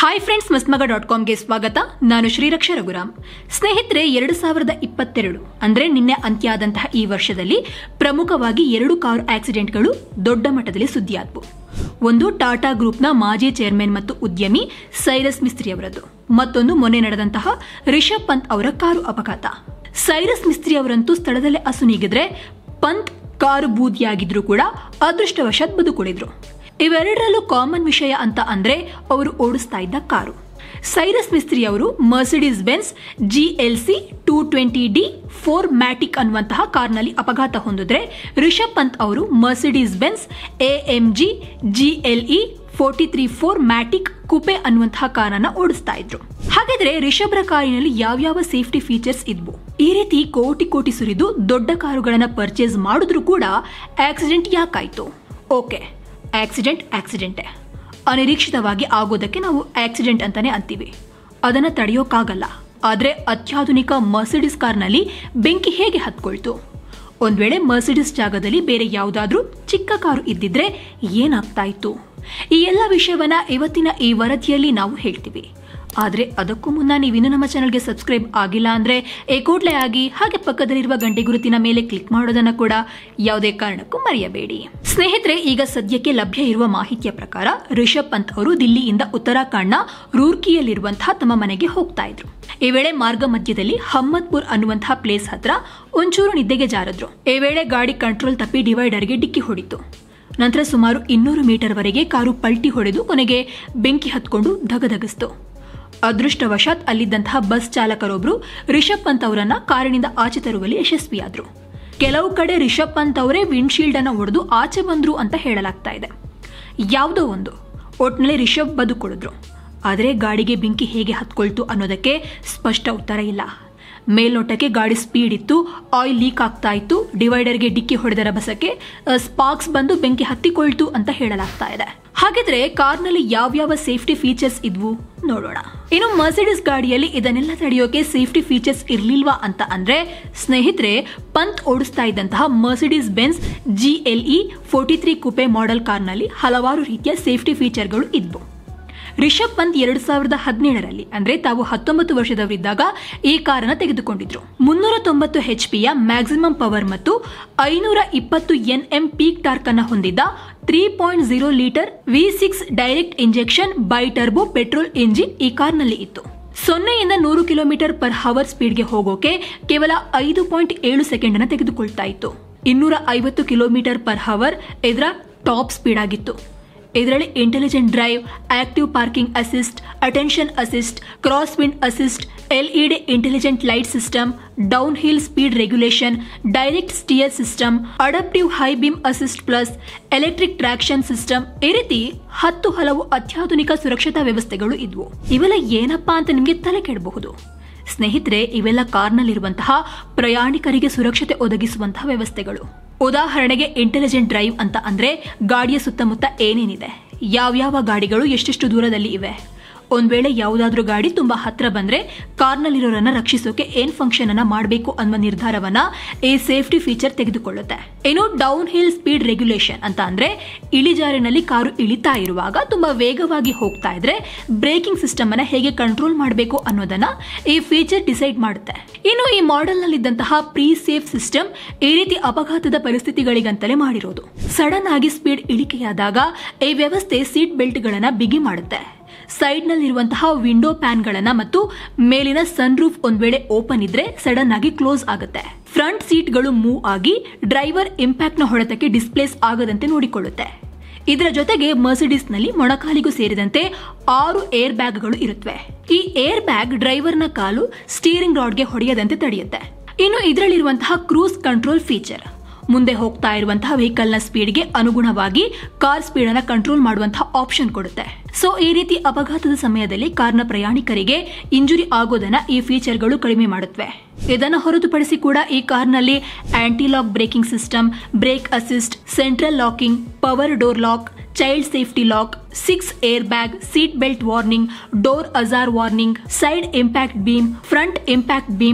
hi friends Masmaga dot ಕಾಮ್ಗೆ ಸ್ವಾಗತ ನಾನು ಶ್ರೀರಕ್ಷ ರಘುರಾಮ್ ಸ್ನೇಹಿತರೆ ಎರಡು ಸಾವಿರದ ಇಪ್ಪತ್ತೆರಡು ಅಂದ್ರೆ ನಿನ್ನೆ ಅಂತ್ಯ ಆದಂತಹ ಈ ವರ್ಷದಲ್ಲಿ ಪ್ರಮುಖವಾಗಿ ಎರಡು ಕಾರು ಆಕ್ಸಿಡೆಂಟ್ಗಳು ದೊಡ್ಡ ಮಟ್ಟದಲ್ಲಿ ಸುದ್ದಿಯಾದವು ಒಂದು ಟಾಟಾ ಗ್ರೂಪ್ನ ಮಾಜಿ ಚೇರ್ಮನ್ ಮತ್ತು ಉದ್ಯಮಿ ಸೈರಸ್ ಮಿಸ್ತ್ರಿ ಅವರದ್ದು ಮತ್ತೊಂದು ಮೊನ್ನೆ ನಡೆದಂತಹ ರಿಷಬ್ ಪಂತ್ ಅವರ ಕಾರು ಅಪಘಾತ ಸೈರಸ್ ಮಿಸ್ತ್ರಿ ಅವರಂತೂ ಸ್ಥಳದಲ್ಲೇ ಅಸುನೀಗಿದ್ರೆ ಪಂತ್ ಕಾರು ಬೂದಿಯಾಗಿದ್ರು ಕೂಡ ಅದೃಷ್ಟವಶಾತ್ ಬದುಕುಳಿದ್ರು ಇವೆರಡರಲ್ಲೂ ಕಾಮನ್ ವಿಷಯ ಅಂತ ಅಂದ್ರೆ ಅವರು ಓಡಿಸ್ತಾ ಇದ್ದ ಕಾರು ಸೈರಸ್ ಮಿಸ್ತ್ರಿ ಅವರು Mercedes Benz GLC two twenty D four matic ಅನ್ನುವಂತಹ ಕಾರ್ನಲ್ಲಿ ಅಪಘಾತ ಹೊಂದಿದ್ರೆ ರಿಷಬ್ ಪಂತ್ ಅವರು Mercedes Benz AMG GLE forty three four matic coupe ಅನ್ನುವಂತಹ ಕಾರನ್ನ ಓಡಿಸ್ತಾ ಇದ್ರು ಹಾಗಾದ್ರೆ ರಿಷಬ್ರ ಕಾರಿನಲ್ಲಿ ಯಾವ್ಯಾವ ಸೇಫ್ಟಿ ಫೀಚರ್ಸ್ ಇದ್ವು ಈ ರೀತಿ ಕೋಟಿ ಕೋಟಿ ಸುರಿದು ದೊಡ್ಡ ಕಾರುಗಳನ್ನ ಪರ್ಚೇಸ್ ಮಾಡಿದ್ರು ಕೂಡ ಆಕ್ಸಿಡೆಂಟ್ ಯಾಕಾಯ್ತು ಓಕೆ ಆಕ್ಸಿಡೆಂಟ್ ಆಕ್ಸಿಡೆಂಟೇ ಅನಿರೀಕ್ಷಿತವಾಗಿ ಆಗೋದಕ್ಕೆ ನಾವು ಆಕ್ಸಿಡೆಂಟ್ ಅಂತಾನೆ ಅಂತೀವಿ ಅದನ್ನ ತಡೆಯೋಕ್ಕಾಗಲ್ಲ ಆದ್ರೆ ಅತ್ಯಾಧುನಿಕ ಮರ್ಸಿಡಿಸ್ ಕಾರ್ನಲ್ಲಿ ಬೆಂಕಿ ಹೇಗೆ ಹತ್ಕೊಳ್ತು ಒಂದ್ ವೇಳೆ ಮರ್ಸಿಡಿಸ್ ಜಾಗದಲ್ಲಿ ಬೇರೆ ಯಾವುದಾದ್ರೂ ಚಿಕ್ಕ ಕಾರು ಇದ್ದಿದ್ರೆ ಏನಾಗ್ತಾ ಇತ್ತು ಈ ಎಲ್ಲ ವಿಷಯವನ್ನ ಇವತ್ತಿನ ಈ ವರದಿಯಲ್ಲಿ ನಾವು ಹೇಳ್ತೀವಿ ಆದ್ರೆ ಅದಕ್ಕೂ ಮುನ್ನ ನೀವಿನ್ನು ನಮ್ಮ ಚಾನಲ್ಗೆ ಸಬ್ಸ್ಕ್ರೈಬ್ ಆಗಿಲ್ಲ ಅಂದ್ರೆ ಏಕೋಟ್ಲೆ ಆಗಿ ಹಾಗೆ ಪಕ್ಕದಲ್ಲಿರುವ ಗಂಟೆ ಗುರುತಿನ ಮೇಲೆ ಕ್ಲಿಕ್ ಮಾಡೋದನ್ನ ಕೂಡ ಯಾವುದೇ ಕಾರಣಕ್ಕೂ ಮರೆಯಬೇಡಿ ಸ್ನೇಹಿತರೆ ಈಗ ಸದ್ಯಕ್ಕೆ ಲಭ್ಯ ಇರುವ ಮಾಹಿತಿಯ ಪ್ರಕಾರ ರಿಷಬ್ ಪಂತ್ ಅವರು ದಿಲ್ಲಿಯಿಂದ ಉತ್ತರಾಖಂಡ್ನ ರೂರ್ಕಿಯಲ್ಲಿರುವಂತಹ ತಮ್ಮ ಮನೆಗೆ ಹೋಗ್ತಾ ಇದ್ರು ಈ ವೇಳೆ ಮಾರ್ಗ ಮಧ್ಯದಲ್ಲಿ ಹಮ್ಮದ್ಪುರ್ ಅನ್ನುವಂತಹ ಪ್ಲೇಸ್ ಹತ್ರ ಒಂಚೂರು ನಿದ್ದೆಗೆ ಜಾರದ್ರು ಈ ವೇಳೆ ಗಾಡಿ ಕಂಟ್ರೋಲ್ ತಪ್ಪಿ ಡಿವೈಡರ್ಗೆ ಡಿಕ್ಕಿ ಹೊಡಿತು ನಂತರ ಸುಮಾರು ಇನ್ನೂರು ಮೀಟರ್ ವರೆಗೆ ಕಾರು ಪಲ್ಟಿ ಹೊಡೆದು ಕೊನೆಗೆ ಬೆಂಕಿ ಹತ್ಕೊಂಡು ಧಗಧಗಿಸ್ತು ಅದೃಷ್ಟವಶಾತ್ ಅಲ್ಲಿದ್ದಂತಹ ಬಸ್ ಚಾಲಕರೊಬ್ರು ರಿಷಬ್ ಪಂತ್ ಅವರನ್ನ ಕಾರಿನಿಂದ ಆಚೆ ತರುವಲ್ಲಿ ಯಶಸ್ವಿಯಾದ್ರು ಕೆಲವು ಕಡೆ ರಿಷಬ್ ಪಂತ್ ಅವರೇ ವಿಂಡ್ಶೀಲ್ಡ್ ಅನ್ನ ಒಡೆದು ಆಚೆ ಬಂದ್ರು ಅಂತ ಹೇಳಲಾಗ್ತಾ ಇದೆ ಯಾವುದೋ ಒಂದು ಒಟ್ನಲ್ಲಿ ರಿಷಬ್ ಬದುಕುಳಿದ್ರು ಆದರೆ ಗಾಡಿಗೆ ಬೆಂಕಿ ಹೇಗೆ ಹತ್ಕೊಳ್ತು ಅನ್ನೋದಕ್ಕೆ ಸ್ಪಷ್ಟ ಉತ್ತರ ಇಲ್ಲ ಮೇಲ್ನೋಟಕ್ಕೆ ಗಾಡಿ ಸ್ಪೀಡ್ ಇತ್ತು ಆಯಿಲ್ ಲೀಕ್ ಆಗ್ತಾ ಇತ್ತು ಡಿವೈಡರ್ಗೆ ಡಿಕ್ಕಿ ಹೊಡೆದರ ಬಸಕ್ಕೆ ಸ್ಪಾರ್ಕ್ಸ್ ಬಂದು ಬೆಂಕಿ ಹತ್ತಿಕೊಳ್ತು ಅಂತ ಹೇಳಲಾಗ್ತಾ ಇದೆ ಹಾಗಿದ್ರೆ ಕಾರ್ನಲ್ಲಿ ಯಾವ್ಯಾವ ಸೇಫ್ಟಿ ಫೀಚರ್ಸ್ ಇದ್ವು ನೋಡೋಣ ಇನ್ನು ಮರ್ಸಿಡಿಸ್ ಗಾಡಿಯಲ್ಲಿ ಇದನ್ನೆಲ್ಲ ತಡೆಯೋಕೆ ಸೇಫ್ಟಿ ಫೀಚರ್ಸ್ ಇರ್ಲಿಲ್ವಾ ಅಂತ ಅಂದ್ರೆ ಸ್ನೇಹಿತರೆ ಪಂತ್ ಓಡಿಸ್ತಾ ಇದ್ದಂತಹ Mercedes Benz GLE forty three coupe model ಕಾರ್ನಲ್ಲಿ ಹಲವಾರು ರೀತಿಯ ಸೇಫ್ಟಿ ಫೀಚರ್ಗಳು ಇದ್ವು ರಿಷಬ್ ಪಂತ್ ಎರಡ್ ಸಾವಿರದ ಹದಿನೇಳರಲ್ಲಿ ಅಂದ್ರೆ ತಾವು ಹತ್ತೊಂಬತ್ತು ವರ್ಷದವರಿದ್ದಾಗ ಈ ಕಾರನ್ನ ತೆಗೆದುಕೊಂಡಿದ್ರು ಮುನ್ನೂರ ತೊಂಬತ್ತು ಹೆಚ್ ಪಿಯ ಮ್ಯಾಕ್ಸಿಮಮ್ ಪವರ್ ಮತ್ತು ಐನೂರ ಇಪ್ಪತ್ತು ಎನ್ ಎಂ ಪೀಕ್ ಟಾರ್ಕ್ ಅನ್ನ ಹೊಂದಿದ್ದ three point zero litre V six direct injection bi turbo petrol engine ಈ ಕಾರ್ನಲ್ಲಿ ಇತ್ತು ಸೊನ್ನೆಯಿಂದ ನೂರು ಕಿಲೋಮೀಟರ್ ಪರ್ ಹವರ್ ಸ್ಪೀಡ್ಗೆ ಹೋಗೋಕೆ ಕೇವಲ ಐದು ಪಾಯಿಂಟ್ ಏಳು ಸೆಕೆಂಡ್ ಅನ್ನು ತೆಗೆದುಕೊಳ್ತಾ ಇತ್ತು ಇನ್ನೂರ ಐವತ್ತು ಕಿಲೋಮೀಟರ್ ಪರ್ ಹವರ್ ಇದರ ಟಾಪ್ ಸ್ಪೀಡ್ ಆಗಿತ್ತು ಇದರಲ್ಲಿ intelligent drive active parking assist attention assist crosswind assist LED intelligent light system downhill speed regulation direct steer system adaptive high beam assist plus electric traction system ಈ ರೀತಿ ಹತ್ತು ಹಲವು ಅತ್ಯಾಧುನಿಕ ಸುರಕ್ಷತಾ ವ್ಯವಸ್ಥೆಗಳು ಇದ್ವು ಇವೆಲ್ಲ ಏನಪ್ಪಾ ಅಂತ ನಿಮಗೆ ತಲೆ ಕೆಡಬಹುದು ಸ್ನೇಹಿತರೆ ಇವೆಲ್ಲ ಕಾರ್ನಲ್ಲಿರುವಂತಹ ಪ್ರಯಾಣಿಕರಿಗೆ ಸುರಕ್ಷತೆ ಒದಗಿಸುವಂತಹ ವ್ಯವಸ್ಥೆಗಳು ಉದಾಹರಣೆಗೆ ಇಂಟೆಲಿಜೆಂಟ್ ಡ್ರೈವ್ ಅಂತ ಅಂದ್ರೆ ಗಾಡಿಯ ಸುತ್ತಮುತ್ತ ಏನೇನಿದೆ ಯಾವ್ಯಾವ ಗಾಡಿಗಳು ಎಷ್ಟೆಷ್ಟು ದೂರದಲ್ಲಿ ಇವೆ ಒಂದ್ ವೇಳೆ ಯಾವುದಾದ್ರೂ ಗಾಡಿ ತುಂಬಾ ಹತ್ರ ಬಂದ್ರೆ ಕಾರ್ನಲ್ಲಿರೋರನ್ನ ರಕ್ಷಿಸೋಕೆ ಏನ್ ಫಂಕ್ಷನ್ ಅನ್ನ ಮಾಡಬೇಕು ಅನ್ನುವ ನಿರ್ಧಾರವನ್ನ ಈ ಸೇಫ್ಟಿ ಫೀಚರ್ ತೆಗೆದುಕೊಳ್ಳುತ್ತೆ ಇನ್ನು ಡೌನ್ ಹಿಲ್ ಸ್ಪೀಡ್ ರೆಗ್ಯುಲೇಷನ್ ಅಂತ ಅಂದ್ರೆ ಇಳಿಜಾರಿನಲ್ಲಿ ಕಾರು ಇಳಿತಾ ಇರುವಾಗ ತುಂಬಾ ವೇಗವಾಗಿ ಹೋಗ್ತಾ ಇದ್ರೆ ಬ್ರೇಕಿಂಗ್ ಸಿಸ್ಟಮ್ ಅನ್ನ ಹೇಗೆ ಕಂಟ್ರೋಲ್ ಮಾಡಬೇಕು ಅನ್ನೋದನ್ನ ಈ ಫೀಚರ್ ಡಿಸೈಡ್ ಮಾಡುತ್ತೆ ಇನ್ನು ಈ ಮಾಡೆಲ್ ನಲ್ಲಿದ್ದಂತಹ ಪ್ರೀ ಸೇಫ್ ಸಿಸ್ಟಮ್ ಈ ರೀತಿ ಅಪಘಾತದ ಪರಿಸ್ಥಿತಿಗಳಿಗಂತಲೇ ಮಾಡಿರೋದು ಸಡನ್ ಆಗಿ ಸ್ಪೀಡ್ ಇಳಿಕೆಯಾದಾಗ ಈ ವ್ಯವಸ್ಥೆ ಸೀಟ್ ಬೆಲ್ಟ್ ಗಳನ್ನ ಬಿಗಿ ಮಾಡುತ್ತೆ ಸೈಡ್ ನಲ್ಲಿರುವಂತಹ ವಿಂಡೋ ಪ್ಯಾನ್ ಗಳನ್ನ ಮತ್ತು ಮೇಲಿನ ಸನ್ ರೂಫ್ ಒಂದ್ ವೇಳೆ ಓಪನ್ ಇದ್ರೆ ಸಡನ್ ಆಗಿ ಕ್ಲೋಸ್ ಆಗುತ್ತೆ ಫ್ರಂಟ್ ಸೀಟ್ಗಳು ಮೂವ್ ಆಗಿ ಡ್ರೈವರ್ ಇಂಪ್ಯಾಕ್ಟ್ ನ ಹೊಡೆತಕ್ಕೆ ಡಿಸ್ಪ್ಲೇಸ್ ಆಗದಂತೆ ನೋಡಿಕೊಳ್ಳುತ್ತೆ ಇದರ ಜೊತೆಗೆ ಮರ್ಸಿಡಿಸ್ ನಲ್ಲಿ ಮೊಣಕಾಲಿಗೂ ಸೇರಿದಂತೆ ಆರು ಏರ್ ಬ್ಯಾಗ್ಗಳು ಇರುತ್ತವೆ ಈ ಏರ್ ಬ್ಯಾಗ್ ಡ್ರೈವರ್ನ ಕಾಲು ಸ್ಟೀರಿಂಗ್ ರಾಡ್ಗೆ ಹೊಡೆಯದಂತೆ ತಡೆಯುತ್ತೆ ಇನ್ನು ಇದರಲ್ಲಿರುವಂತಹ ಕ್ರೂಸ್ ಕಂಟ್ರೋಲ್ ಫೀಚರ್ ಮುಂದೆ ಹೋಗ್ತಾ ಇರುವಂತಹ ವೆಹಿಕಲ್ ನ ಸ್ಪೀಡ್ಗೆ ಅನುಗುಣವಾಗಿ ಕಾರ್ ಸ್ಪೀಡ್ ಅನ್ನ ಕಂಟ್ರೋಲ್ ಮಾಡುವಂತಹ ಆಪ್ಷನ್ ಕೊಡುತ್ತೆ ಸೊ ಈ ರೀತಿ ಅಪಘಾತದ ಸಮಯದಲ್ಲಿ ಕಾರ್ನ ಪ್ರಯಾಣಿಕರಿಗೆ ಇಂಜುರಿ ಆಗೋದನ್ನ ಈ ಫೀಚರ್ಗಳು ಕಡಿಮೆ ಮಾಡುತ್ತವೆ ಇದನ್ನು ಹೊರತುಪಡಿಸಿ ಕೂಡ ಈ ಕಾರ್ನಲ್ಲಿ anti lock braking system brake assist central locking power door lock child safety lock six air bag seat belt warning door ajar warning side impact beam front impact beam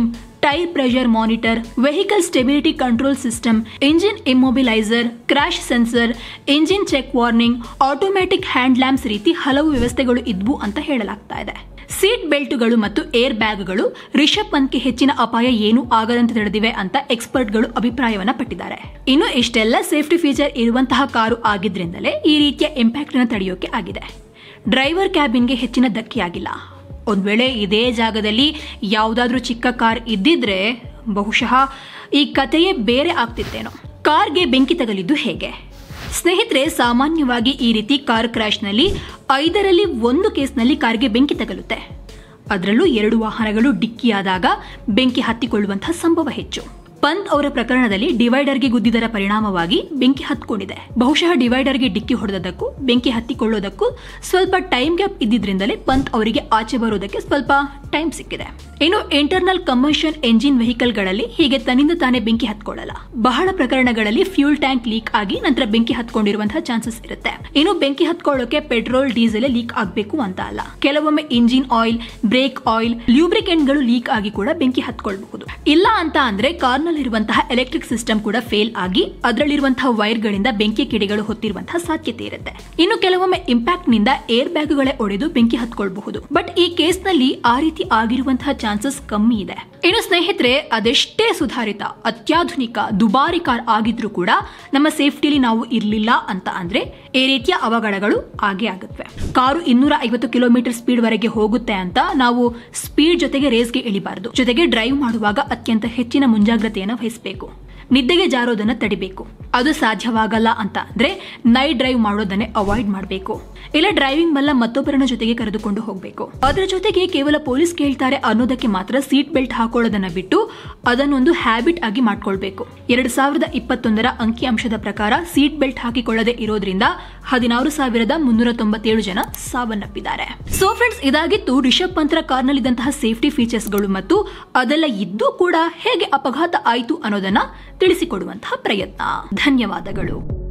tyre pressure monitor vehicle stability control system engine immobiliser crash sensor engine check warning automatic hand lamps ರೀತಿ ಹಲವು ವ್ಯವಸ್ಥೆಗಳು ಇದ್ವು ಅಂತ ಹೇಳಲಾಗ್ತಾ ಇದೆ seat ಬೆಲ್ಟ್ಗಳು ಮತ್ತು air ಬ್ಯಾಗ್ಗಳು Rishabh ಪಂತ್ಗೆ ಹೆಚ್ಚಿನ ಅಪಾಯ ಏನೂ ಆಗದಂತೆ ತಡೆದಿವೆ ಅಂತ ಎಕ್ಸ್ಪರ್ಟ್ಗಳು ಅಭಿಪ್ರಾಯವನ್ನ ಪಟ್ಟಿದ್ದಾರೆ ಇನ್ನು ಇಷ್ಟೆಲ್ಲ ಸೇಫ್ಟಿ ಫೀಚರ್ ಇರುವಂತಹ ಕಾರು ಆಗಿದ್ರಿಂದಲೇ ಈ ರೀತಿಯ ಇಂಪ್ಯಾಕ್ಟ್ ಅನ್ನು ತಡೆಯೋಕೆ ಆಗಿದೆ ಡ್ರೈವರ್ ಕ್ಯಾಬಿನ್ಗೆ ಹೆಚ್ಚಿನ ಧಕ್ಕೆಯಾಗಿಲ್ಲ ಒಂದ್ ವೇಳೆ ಇದೇ ಜಾಗದಲ್ಲಿ ಯಾವುದಾದ್ರೂ ಚಿಕ್ಕ ಕಾರ್ ಇದ್ದಿದ್ರೆ ಬಹುಶಃ ಈ ಕಥೆಯೇ ಬೇರೆ ಆಗ್ತಿತ್ತೇನೋ ಕಾರ್ಗೆ ಬೆಂಕಿ ತಗಲಿದ್ದು ಹೇಗೆ ಸ್ನೇಹಿತರೆ ಸಾಮಾನ್ಯವಾಗಿ ಈ ರೀತಿ ಕಾರ್ ಕ್ರ್ಯಾಶ್ನಲ್ಲಿ ಐದರಲ್ಲಿ ಒಂದು ಕೇಸ್ನಲ್ಲಿ ಕಾರ್ಗೆ ಬೆಂಕಿ ತಗಲುತ್ತೆ ಅದರಲ್ಲೂ ಎರಡು ವಾಹನಗಳು ಡಿಕ್ಕಿಯಾದಾಗ ಬೆಂಕಿ ಹತ್ತಿಕೊಳ್ಳುವಂತಹ ಸಂಭವ ಹೆಚ್ಚು ಪಂತ್ ಅವರ ಪ್ರಕರಣದಲ್ಲಿ ಡಿವೈಡರ್ಗೆ ಗುದ್ದಿದರ ಪರಿಣಾಮವಾಗಿ ಬೆಂಕಿ ಹತ್ಕೊಂಡಿದೆ ಬಹುಶಃ ಡಿವೈಡರ್ಗೆ ಡಿಕ್ಕಿ ಹೊಡೆದಕ್ಕೂ ಬೆಂಕಿ ಹತ್ತಿಕೊಳ್ಳೋದಕ್ಕೂ ಸ್ವಲ್ಪ ಟೈಮ್ ಗ್ಯಾಪ್ ಇದ್ದಿದ್ರಿಂದಲೇ ಪಂತ್ ಅವರಿಗೆ ಆಚೆ ಬರೋದಕ್ಕೆ ಸ್ವಲ್ಪ ಟೈಮ್ ಸಿಕ್ಕಿದೆ ಇನ್ನು ಇಂಟರ್ನಲ್ ಕಂಬಷನ್ ಎಂಜಿನ್ ವೆಹಿಕಲ್ಗಳಲ್ಲಿ ಹೀಗೆ ತನ್ನಿಂದ ತಾನೇ ಬೆಂಕಿ ಹತ್ಕೊಳ್ಳಲ್ಲ ಬಹಳ ಪ್ರಕರಣಗಳಲ್ಲಿ ಫ್ಯೂಲ್ ಟ್ಯಾಂಕ್ ಲೀಕ್ ಆಗಿ ನಂತರ ಬೆಂಕಿ ಹತ್ಕೊಂಡಿರುವಂತಹ ಚಾನ್ಸಸ್ ಇರುತ್ತೆ ಇನ್ನು ಬೆಂಕಿ ಹತ್ಕೊಳ್ಳೋಕೆ ಪೆಟ್ರೋಲ್ ಡೀಸೆಲ್ ಲೀಕ್ ಆಗಬೇಕು ಅಂತ ಅಲ್ಲ ಕೆಲವೊಮ್ಮೆ ಇಂಜಿನ್ ಆಯಿಲ್ ಬ್ರೇಕ್ ಆಯಿಲ್ ಲ್ಯೂಬ್ರಿಕೆಂಟ್ಗಳು ಲೀಕ್ ಆಗಿ ಕೂಡ ಬೆಂಕಿ ಹತ್ಕೊಳ್ಬಹುದು ಇಲ್ಲ ಅಂತ ಅಂದ್ರೆ ಕಾರ್ನಲ್ಲಿರುವಂತಹ ಎಲೆಕ್ಟ್ರಿಕ್ ಸಿಸ್ಟಮ್ ಕೂಡ ಫೇಲ್ ಆಗಿ ಅದರಲ್ಲಿರುವಂತಹ ವೈರ್ಗಳಿಂದ ಬೆಂಕಿ ಕಿಡಿಗಳು ಹೊತ್ತಿರುವಂತಹ ಸಾಧ್ಯತೆ ಇರುತ್ತೆ ಇನ್ನು ಕೆಲವೊಮ್ಮೆ ಇಂಪ್ಯಾಕ್ಟ್ ನಿಂದ ಏರ್ ಬ್ಯಾಗ್ಗಳೇ ಒಡೆದು ಬೆಂಕಿ ಹತ್ಕೊಳ್ಬಹುದು ಬಟ್ ಈ ಕೇಸ್ನಲ್ಲಿ ಆ ರೀತಿ ಆಗಿರುವಂತಹ ಚಾನ್ಸಸ್ ಕಮ್ಮಿ ಇದೆ ಇನ್ನು ಸ್ನೇಹಿತರೆ ಅದೆಷ್ಟೇ ಸುಧಾರಿತ ಅತ್ಯಾಧುನಿಕ ದುಬಾರಿ ಕಾರ್ ಆಗಿದ್ರೂ ಕೂಡ ನಮ್ಮ ಸೇಫ್ಟಿಲಿ ನಾವು ಇರ್ಲಿಲ್ಲ ಅಂತ ಅಂದ್ರೆ ಈ ರೀತಿಯ ಅವಘಡಗಳು ಆಗೇ ಆಗುತ್ತವೆ ಕಾರು ಇನ್ನೂರ ಐವತ್ತು ಕಿಲೋಮೀಟರ್ ಸ್ಪೀಡ್ ವರೆಗೆ ಹೋಗುತ್ತೆ ಅಂತ ನಾವು ಸ್ಪೀಡ್ ಜೊತೆಗೆ ರೇಸ್ಗೆ ಇಳಿಬಾರದು ಜೊತೆಗೆ ಡ್ರೈವ್ ಮಾಡುವಾಗ ಅತ್ಯಂತ ಹೆಚ್ಚಿನ ಮುಂಜಾಗ್ರತೆಯನ್ನು ವಹಿಸಬೇಕು ನಿದ್ದೆಗೆ ಜಾರೋದನ್ನ ತಡಿಬೇಕು ಅದು ಸಾಧ್ಯವಾಗಲ್ಲ ಅಂತ ಅಂದ್ರೆ ನೈಟ್ ಡ್ರೈವ್ ಮಾಡೋದನ್ನೇ ಅವಾಯ್ಡ್ ಮಾಡಬೇಕು ಇಲ್ಲ ಡ್ರೈವಿಂಗ್ ಮಲ್ಲ ಮತ್ತೊಬ್ಬರನ್ನ ಜೊತೆಗೆ ಕರೆದುಕೊಂಡು ಹೋಗಬೇಕು ಅದರ ಜೊತೆಗೆ ಕೇವಲ ಪೊಲೀಸ್ ಕೇಳ್ತಾರೆ ಅನ್ನೋದಕ್ಕೆ ಮಾತ್ರ ಸೀಟ್ ಬೆಲ್ಟ್ ಹಾಕೊಳ್ಳೋದನ್ನ ಬಿಟ್ಟು ಅದನ್ನೊಂದು ಹ್ಯಾಬಿಟ್ ಆಗಿ ಮಾಡ್ಕೊಳ್ಬೇಕು ಎರಡ್ ಸಾವಿರದ ಇಪ್ಪತ್ತೊಂದರ ಅಂಕಿಅಂಶದ ಪ್ರಕಾರ ಸೀಟ್ ಬೆಲ್ಟ್ ಹಾಕಿಕೊಳ್ಳದೆ ಇರೋದ್ರಿಂದ ಹದಿನಾರು ಸಾವಿರದ ಮುನ್ನೂರ ತೊಂಬತ್ತೇಳು ಜನ ಸಾವನ್ನಪ್ಪಿದ್ದಾರೆ ಸೊ ಫ್ರೆಂಡ್ಸ್ ಇದಾಗಿತ್ತು ರಿಷಬ್ ಪಂತ್ರ ಕಾರ್ನಲ್ಲಿದ್ದಂತಹ ಸೇಫ್ಟಿ ಫೀಚರ್ಸ್ಗಳು ಮತ್ತು ಅದೆಲ್ಲ ಇದ್ದೂ ಕೂಡ ಹೇಗೆ ಅಪಘಾತ ಆಯಿತು ಅನ್ನೋದನ್ನ ತಿಳಿಸಿಕೊಡುವಂತಹ ಪ್ರಯತ್ನ ಧನ್ಯವಾದಗಳು